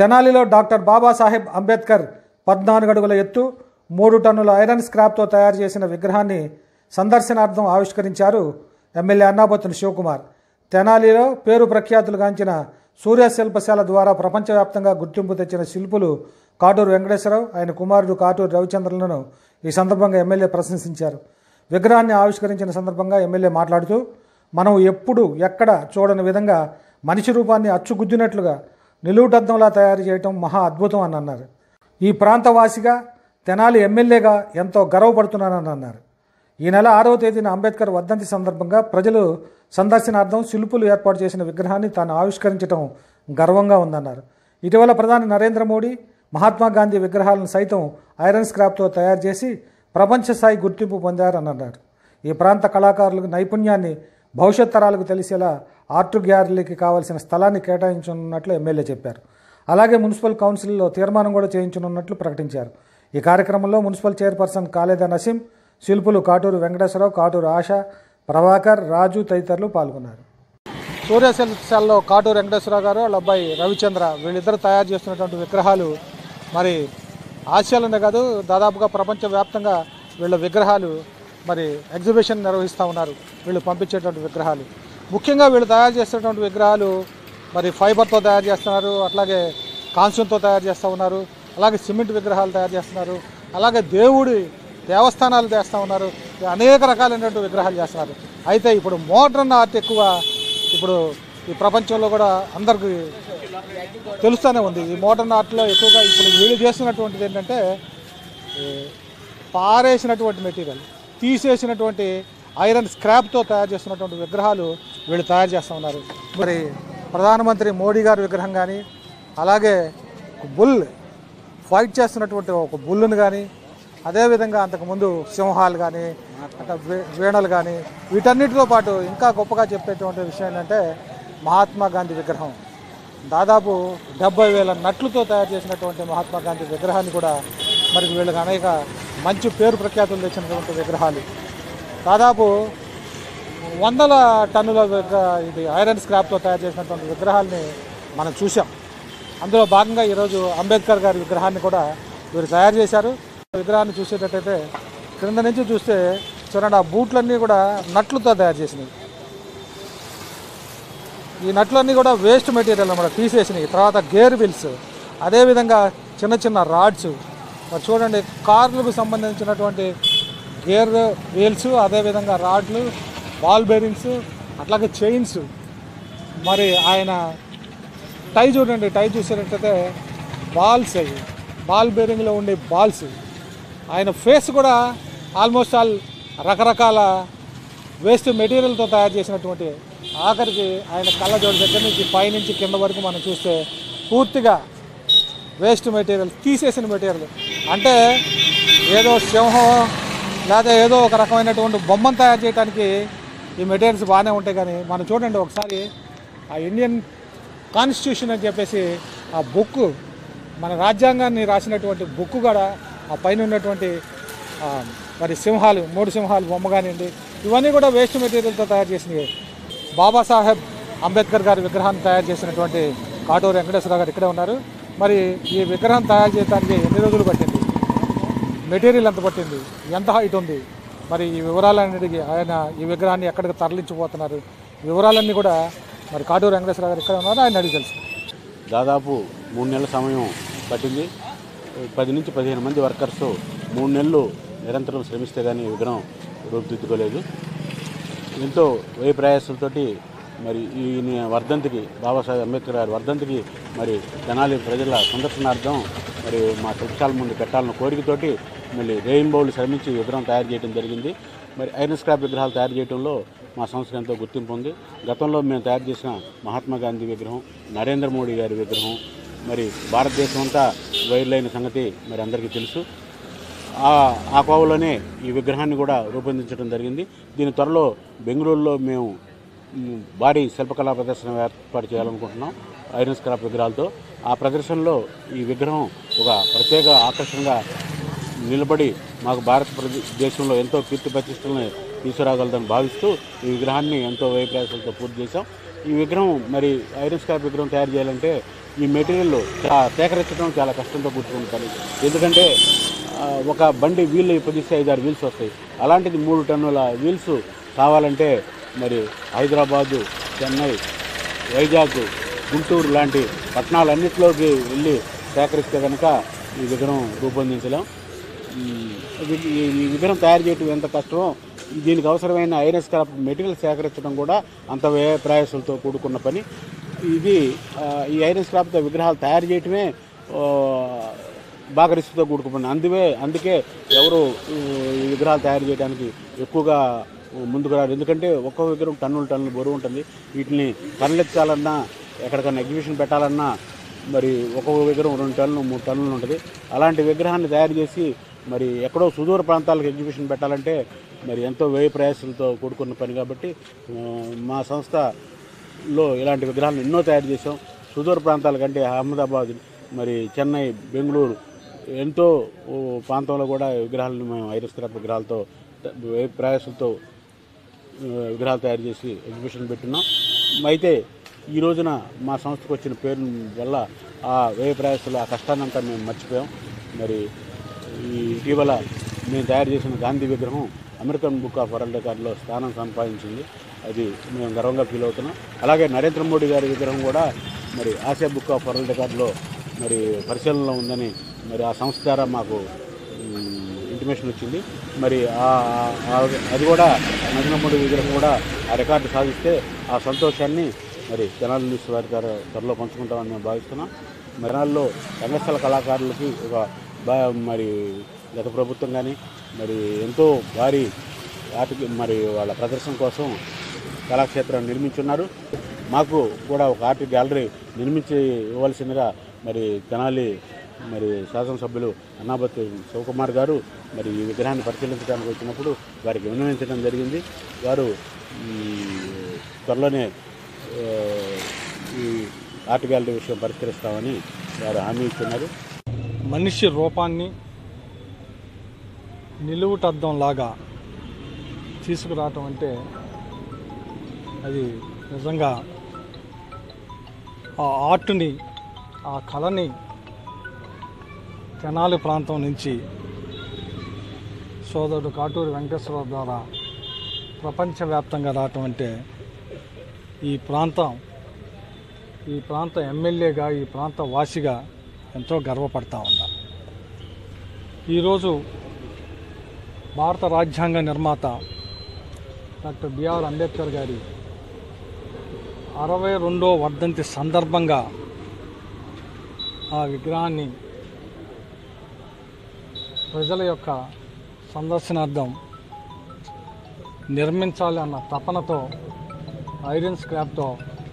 తెనాలిలో డాక్టర్ బాబాసాహెబ్ అంబేద్కర్ పద్నాలుగు అడుగుల ఎత్తు మూడు టన్నుల ఐరన్ స్క్రాప్తో తయారు చేసిన విగ్రహాన్ని సందర్శనార్థం ఆవిష్కరించారు ఎమ్మెల్యే అన్నాబత్తుని శివకుమార్ తెనాలిలో పేరు ప్రఖ్యాతులుగాంచిన సూర్య శిల్పశాల ద్వారా ప్రపంచవ్యాప్తంగా గుర్తింపు తెచ్చిన శిల్పులు కాటూరు వెంకటేశ్వరరావు ఆయన కుమారుడు కాటూరు రవిచంద్రులను ఈ సందర్భంగా ఎమ్మెల్యే ప్రశంసించారు విగ్రహాన్ని ఆవిష్కరించిన సందర్భంగా ఎమ్మెల్యే మాట్లాడుతూ మనం ఎప్పుడు ఎక్కడ చూడని విధంగా మనిషి రూపాన్ని అచ్చుగుద్దినట్లుగా నిలువుటద్దంలా తయారు చేయటం మహా అద్భుతం అని అన్నారు ఈ ప్రాంతవాసిగా తెనాలి ఎమ్మెల్యేగా ఎంతో గర్వపడుతున్నానని అన్నారు ఈ నెల ఆరవ తేదీన అంబేద్కర్ వర్ధంతి సందర్భంగా ప్రజలు సందర్శనార్థం శిల్పులు ఏర్పాటు చేసిన విగ్రహాన్ని తాను ఆవిష్కరించడం గర్వంగా ఉందన్నారు ఇటీవల ప్రధాని నరేంద్ర మోడీ మహాత్మా గాంధీ విగ్రహాలను సైతం ఐరన్ స్క్రాప్తో తయారు చేసి ప్రపంచ స్థాయి గుర్తింపు పొందారని అన్నారు ఈ ప్రాంత కళాకారులకు నైపుణ్యాన్ని భవిష్యత్ తరాలకు తెలిసేలా ఆర్ట్ గ్యాలరీకి కావాల్సిన స్థలాన్ని కేటాయించనున్నట్లు ఎమ్మెల్యే చెప్పారు అలాగే మున్సిపల్ కౌన్సిల్లో తీర్మానం కూడా చేయించనున్నట్లు ప్రకటించారు ఈ కార్యక్రమంలో మున్సిపల్ చైర్పర్సన్ కాలేదా నసీం శిల్పులు కాటూరు వెంకటేశ్వరరావు కాటూరు ఆశ ప్రభాకర్ రాజు తదితరులు పాల్గొన్నారు సూర్యశిల్పశాలలో కాటూరు వెంకటేశ్వరరావు గారు వాళ్ళ అబ్బాయి రవిచంద్ర వీళ్ళిద్దరు తయారు చేస్తున్నటువంటి విగ్రహాలు మరి ఆసియాలోనే కాదు దాదాపుగా ప్రపంచవ్యాప్తంగా వీళ్ళ విగ్రహాలు మరి ఎగ్జిబిషన్ నిర్వహిస్తూ ఉన్నారు వీళ్ళు పంపించేటువంటి విగ్రహాలు ముఖ్యంగా వీళ్ళు తయారు చేస్తున్నటువంటి విగ్రహాలు మరి ఫైబర్తో తయారు చేస్తున్నారు అట్లాగే కాంస్యంతో తయారు చేస్తూ ఉన్నారు అలాగే సిమెంట్ విగ్రహాలు తయారు చేస్తున్నారు అలాగే దేవుడి దేవస్థానాలు చేస్తూ ఉన్నారు అనేక రకాలైనటువంటి విగ్రహాలు చేస్తున్నారు అయితే ఇప్పుడు మోడర్న్ ఆర్ట్ ఎక్కువ ఇప్పుడు ఈ ప్రపంచంలో కూడా అందరికి తెలుస్తూనే ఉంది ఈ మోడర్న్ ఆర్ట్లో ఎక్కువగా ఇప్పుడు వీళ్ళు చేస్తున్నటువంటిది ఏంటంటే ఈ పారేసినటువంటి మెటీరియల్ తీసేసినటువంటి ఐరన్ స్క్రాప్తో తయారు చేస్తున్నటువంటి విగ్రహాలు వీళ్ళు తయారు చేస్తూ ఉన్నారు మరి ప్రధానమంత్రి మోడీ గారి విగ్రహం కానీ అలాగే బుల్ ఫైట్ చేస్తున్నటువంటి ఒక బుల్లును కానీ అదేవిధంగా అంతకుముందు సింహాలు కానీ అట్లా వే- వీణలు కానీ వీటన్నిటితో పాటు ఇంకా గొప్పగా చెప్పేటువంటి విషయం ఏంటంటే మహాత్మా గాంధీ విగ్రహం దాదాపు డెబ్బై వేల నట్లతో తయారు చేసినటువంటి మహాత్మా గాంధీ విగ్రహాన్ని కూడా మరి వీళ్ళకి అనేక మంచి పేరు ప్రఖ్యాతులు తెచ్చినటువంటి విగ్రహాలు దాదాపు వందల టన్నుల విగ్ర- ఇది ఐరన్ స్క్రాప్తో తయారు చేసినటువంటి విగ్రహాల్ని మనం చూసాం అందులో భాగంగా ఈరోజు అంబేద్కర్ గారి విగ్రహాన్ని కూడా వీరు తయారు చేశారు విగ్రహాన్ని చూసేటట్టయితే క్రింద నుంచి చూస్తే చూడండి ఆ బూట్లన్నీ కూడా నట్లతో తయారు చేసినవి ఈ నట్లన్నీ కూడా వేస్ట్ మెటీరియల్ అన్నమాట తీసేసినాయి తర్వాత గేర్ వీల్స్ అదేవిధంగా చిన్న చిన్న రాడ్స్ మరి చూడండి కార్లకు సంబంధించినటువంటి గేర్ వీల్స్ అదేవిధంగా రాడ్లు బాల్ బేరింగ్స్ అట్లాగే చైన్స్ మరి ఆయన టై చూడండి టై చూసేటట్టయితే బాల్స్ అవి బాల్ బేరింగ్లో ఉండే బాల్స్ ఆయన ఫేస్ కూడా ఆల్మోస్ట్ ఆల్ రకరకాల వేస్ట్ మెటీరియల్తో తయారు చేసినటువంటి ఆఖరికి ఆయన కళ్ళజోడు దగ్గర నుంచి పైనుంచి కింద వరకు మనం చూస్తే పూర్తిగా వేస్ట్ మెటీరియల్ తీసేసిన మెటీరియల్ అంటే ఏదో సింహం లేదా ఏదో ఒక రకమైనటువంటి బొమ్మను తయారు చేయడానికి ఈ మెటీరియల్స్ బాగానే ఉంటాయి కానీ మనం చూడండి ఒకసారి ఆ ఇండియన్ కాన్స్టిట్యూషన్ అని చెప్పేసి ఆ బుక్ మన రాజ్యాంగాన్ని రాసినటువంటి బుక్ కూడా ఆ పైన ఉన్నటువంటి ఆ, మరి సింహాలు మూడు సింహాలు బొమ్మ కానివ్వండి ఇవన్నీ కూడా వేస్ట్ మెటీరియల్తో తయారు చేసినవి బాబాసాహెబ్ అంబేద్కర్ గారి విగ్రహాన్ని తయారు చేసినటువంటి కాటూరు వెంకటేశ్వరరావు గారు ఇక్కడే ఉన్నారు మరి ఈ విగ్రహం తయారు చేయడానికి ఎన్ని రోజులు పట్టింది మెటీరియల్ ఎంత పట్టింది ఎంత హైట్ ఉంది మరి ఈ వివరాలన్నిటికీ ఆయన ఈ విగ్రహాన్ని ఎక్కడికి తరలించిపోతున్నారు వివరాలన్నీ కూడా మరి కాటూరు వెంకటేశ్వర గారు ఇక్కడ ఉన్నారు ఆయన అడిగి తెలుసు దాదాపు మూడు నెలల సమయం పట్టింది పది నుంచి పదిహేను మంది వర్కర్స్ మూడు నెలలు నిరంతరం శ్రమిస్తే కానీ ఈ విగ్రహం రూపుదిద్దుకోలేదు ఎంతో వ్యయ ప్రయాసాలతోటి మరి ఈ వర్ధంతికి బాబాసాహెబ్ అంబేద్కర్ గారి వర్ధంతికి మరి తెనాలి ప్రజల సందర్శనార్థం మరి మా శిల్పశాల ముందు పెట్టాలన్న కోరికతోటి మళ్ళీ రెయిన్బోలు శ్రమించి ఈ విగ్రహం తయారు చేయడం జరిగింది మరి ఐరన్ స్క్రాప్ విగ్రహాలు తయారు చేయడంలో మా సంస్థకు ఎంతో గుర్తింపు ఉంది గతంలో మేము తయారు చేసిన మహాత్మా గాంధీ విగ్రహం నరేంద్ర మోడీ గారి విగ్రహం మరి భారతదేశం అంతా వైర్లైన సంగతి మరి అందరికీ తెలుసు ఆ ఆ కోవలోనే ఈ విగ్రహాన్ని కూడా రూపొందించడం జరిగింది దీని త్వరలో బెంగళూరులో మేము మ్, భారీ శిల్పకళా ప్రదర్శన ఏర్పాటు చేయాలనుకుంటున్నాం ఐరన్ స్క్రాప్ విగ్రహాలతో ఆ ప్రదర్శనలో ఈ విగ్రహం ఒక ప్రత్యేక ఆకర్షణగా నిలబడి మాకు భారత ప్రదే- దేశంలో ఎంతో కీర్తి ప్రతిష్టలను తీసుకురాగలదని భావిస్తూ ఈ విగ్రహాన్ని ఎంతో వ్యయ ప్రయాసాలతో పూర్తి చేశాం ఈ విగ్రహం మరి ఐరన్ స్క్రాప్ విగ్రహం తయారు చేయాలంటే ఈ మెటీరియల్ చా- సేకరించడం చాలా కష్టంతో కూర్చుకున్న పని ఎందుకంటే ఆ, ఒక బండి వీళ్ళు పొదిస్తే ఐదారు వీల్స్ వస్తాయి అలాంటిది మూడు టన్నుల వీల్స్ కావాలంటే మరి హైదరాబాదు చెన్నై వైజాగ్ గుంటూరు లాంటి పట్టణాలన్నింటిలోకి వెళ్ళి సేకరిస్తే కనుక ఈ విగ్రహం రూపొందించలేం ఈ- ఇది- ఈ ఈ విగ్రహం తయారు చేయడం ఎంత కష్టమో దీనికి అవసరమైన ఐరన్ స్క్రాప్ మెటీరియల్ సేకరించడం కూడా అంత వ్యయ ప్రయాసాలతో కూడుకున్న పని ఇది ఆ, ఈ ఐరన్ స్క్రాప్తో విగ్రహాలు తయారు చేయటమే ఆ, బాగా రిస్క్తో కూడుకున్న అందువే అందుకే ఎవరు ఈ ఈ విగ్రహాలు తయారు చేయడానికి ఎక్కువగా ముందుకు రారు ఎందుకంటే ఒక్కో విగ్రహం టన్నులు టన్నులు బరువు ఉంటుంది వీటిని తరలించాలన్నా ఎక్కడికన్నా ఎగ్జిబిషన్ పెట్టాలన్నా మరి ఒక్కొక్క విగ్రహం రెండు టన్నులు మూడు టన్నులు ఉంటుంది అలాంటి విగ్రహాన్ని తయారు చేసి మరి ఎక్కడో సుదూర ప్రాంతాలకు ఎగ్జిబిషన్ పెట్టాలంటే మరి ఎంతో వ్యయ ప్రయాసాలతో కూడుకున్న పని కాబట్టి ఆ, మా సంస్థలో ఇలాంటి విగ్రహాలను ఎన్నో తయారు చేసాం సుదూర ప్రాంతాల కంటే అహ్మదాబాద్ మరి చెన్నై బెంగళూరు ఎంతో ఓ, ప్రాంతంలో కూడా విగ్రహాలను మేము ఐరస్క్రాప్ విగ్రహాలతో త- వ్యయ ప్రయాసాలతో ఆ, విగ్రహాలు తయారు చేసి ఎగ్జిబిషన్ పెట్టున్నాం అయితే ఈ రోజున మా సంస్థకు వచ్చిన పేరు వల్ల ఆ వ్యయ ప్రయాసాలు ఆ కష్టాన్ని అంతా మేము మర్చిపోయాం మరి ఈ ఇటీవల మేము తయారు చేసిన గాంధీ విగ్రహం అమెరికన్ బుక్ ఆఫ్ వరల్డ్ రికార్డులో స్థానం సంపాదించింది అది మేము గర్వంగా ఫీల్ అవుతున్నాం అలాగే నరేంద్ర మోడీ గారి విగ్రహం కూడా మరి ఆసియా బుక్ ఆఫ్ వరల్డ్ రికార్డులో మరి పరిశీలనలో ఉందని మరి ఆ సంస్థ ద్వారా మాకు ఉమ్, ఇంటిమేషన్ వచ్చింది మరి ఆ- ఆ- అది కూడా నరేంద్ర మోడీ విగ్రహం కూడా ఆ రికార్డు సాధిస్తే ఆ సంతోషాన్ని మరి తెనాలి న్యూస్ వారి ద్వారా త్వరలో పంచుకుంటామని మేము భావిస్తున్నాం తెనాల్లో రంగస్థల కళాకారులకి ఒక బా మరి గత ప్రభుత్వం కానీ మరి ఎంతో భారీ ఆర్ట్ మరి వాళ్ళ ప్రదర్శన కోసం కళాక్షేత్రాన్ని నిర్మించున్నారు మాకు కూడా ఒక ఆర్ట్ గ్యాలరీ నిర్మించి ఇవ్వాల్సిందిగా మరి తెనాలి మరి శాసనసభ్యులు అన్నాబత్తి శివకుమార్ గారు మరి ఈ విగ్రహాన్ని పరిశీలించడానికి వచ్చినప్పుడు వారికి విన్నవించడం జరిగింది వారు ఈ త్వరలోనే ఆ, ఈ ఆర్ట్ గ్యాలరీ విషయం పరిష్కరిస్తామని వారు హామీ ఇస్తున్నారు మనిషి రూపాన్ని నిలువుటద్దం లాగా తీసుకురావటం అంటే అది నిజంగా ఆ ఆర్ట్ని ఆ కళని తెనాలి ప్రాంతం నుంచి సోదరుడు కాటూరి వెంకటేశ్వరరావు ద్వారా ప్రపంచవ్యాప్తంగా రావటం అంటే ఈ ప్రాంతం ఈ ప్రాంత ఎమ్మెల్యేగా ఈ ప్రాంత వాసిగా ఎంతో గర్వపడతా ఉన్నా ఈరోజు భారత రాజ్యాంగ నిర్మాత డాక్టర్ బిఆర్ అంబేద్కర్ గారి అరవై రెండో వర్ధంతి సందర్భంగా ఆ విగ్రహాన్ని ప్రజల యొక్క సందర్శనార్థం నిర్మించాలి అన్న తపనతో ఐరన్ స్క్రాప్తో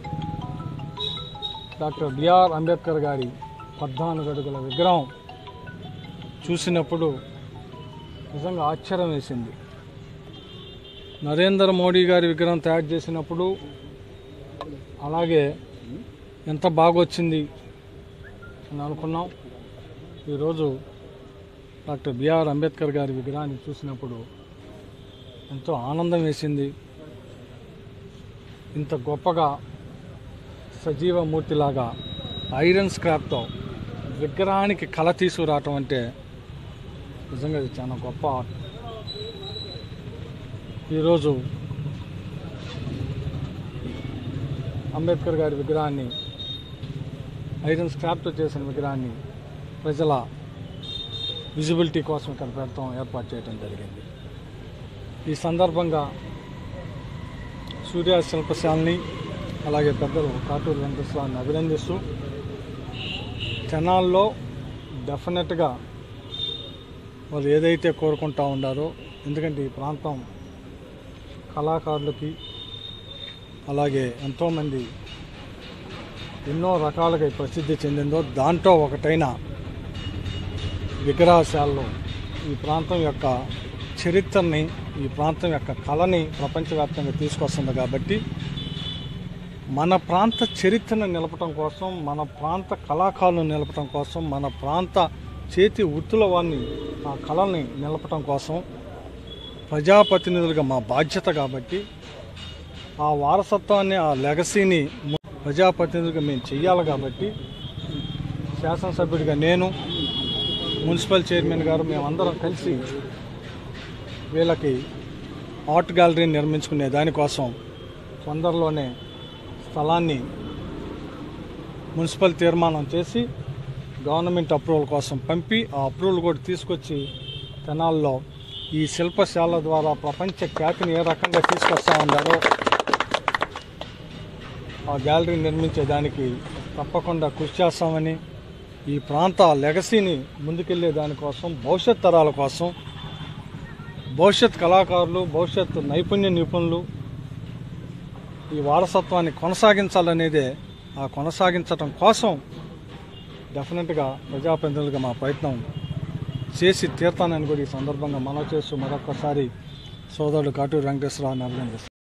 డాక్టర్ బిఆర్ అంబేద్కర్ గారి పద్నాలుగు అడుగుల విగ్రహం చూసినప్పుడు నిజంగా ఆశ్చర్యం వేసింది నరేంద్ర మోడీ గారి విగ్రహం తయారు చేసినప్పుడు అలాగే ఎంత బాగొచ్చింది అని అనుకున్నాం ఈరోజు డాక్టర్ బిఆర్ అంబేద్కర్ గారి విగ్రహాన్ని చూసినప్పుడు ఎంతో ఆనందం వేసింది ఇంత గొప్పగా సజీవ మూర్తిలాగా ఐరన్ స్క్రాప్తో విగ్రహానికి కళ తీసుకురావటం అంటే నిజంగా ఇది చాలా గొప్ప ఆర్ట్ ఈరోజు అంబేద్కర్ గారి విగ్రహాన్ని ఐరన్ స్క్రాప్తో చేసిన విగ్రహాన్ని ప్రజల విజిబిలిటీ కోసం ఇక్కడ పెడతాం ఏర్పాటు చేయడం జరిగింది ఈ సందర్భంగా సూర్య శిల్పశాలని అలాగే పెద్దలు కాటూరు వెంకటేశ్వరాన్ని అభినందిస్తూ తెనాల్లో డెఫినెట్గా వాళ్ళు ఏదైతే కోరుకుంటా ఉండారో ఎందుకంటే ఈ ప్రాంతం కళాకారులకి అలాగే ఎంతోమంది ఎన్నో రకాలుగా ప్రసిద్ధి చెందిందో దాంట్లో ఒకటైన విగ్రహశాలలో ఈ ప్రాంతం యొక్క చరిత్రని ఈ ప్రాంతం యొక్క కళని ప్రపంచవ్యాప్తంగా తీసుకొస్తుంది కాబట్టి మన ప్రాంత చరిత్రను నిలపటం కోసం మన ప్రాంత కళాకారులను నిలపటం కోసం మన ప్రాంత చేతి వృత్తుల వారిని ఆ కళల్ని నిలపటం కోసం ప్రజాప్రతినిధులుగా మా బాధ్యత కాబట్టి ఆ వారసత్వాన్ని ఆ లెగసీని ము- ప్రజాప్రతినిధులుగా మేము చెయ్యాలి కాబట్టి శాసనసభ్యుడిగా నేను మున్సిపల్ చైర్మన్ గారు మేమందరం కలిసి వీళ్ళకి ఆర్ట్ గ్యాలరీని నిర్మించుకునే దానికోసం తొందరలోనే స్థలాన్ని మున్సిపల్ తీర్మానం చేసి గవర్నమెంట్ అప్రూవల్ కోసం పంపి ఆ అప్రూవల్ కూడా తీసుకొచ్చి తెనాల్లో ఈ శిల్పశాల ద్వారా ప్రపంచ ఖ్యాతిని ఏ రకంగా తీసుకొస్తా ఉన్నారో ఆ గ్యాలరీ నిర్మించేదానికి తప్పకుండా కృషి చేస్తామని ఈ ప్రాంత లెగసీని ముందుకెళ్లే దానికోసం భవిష్యత్ తరాల కోసం భవిష్యత్ కళాకారులు భవిష్యత్ నైపుణ్య నిపుణులు ఈ వారసత్వాన్ని కొనసాగించాలనేదే ఆ కొనసాగించడం కోసం డెఫినెట్గా ప్రజాప్రతినిధులుగా మా ప్రయత్నం చేసి తీర్తానని కూడా ఈ సందర్భంగా మనవి చేస్తూ మరొకసారి సోదరుడు కాటూరు వెంకటేశ్వరరావు అభినందిస్తాను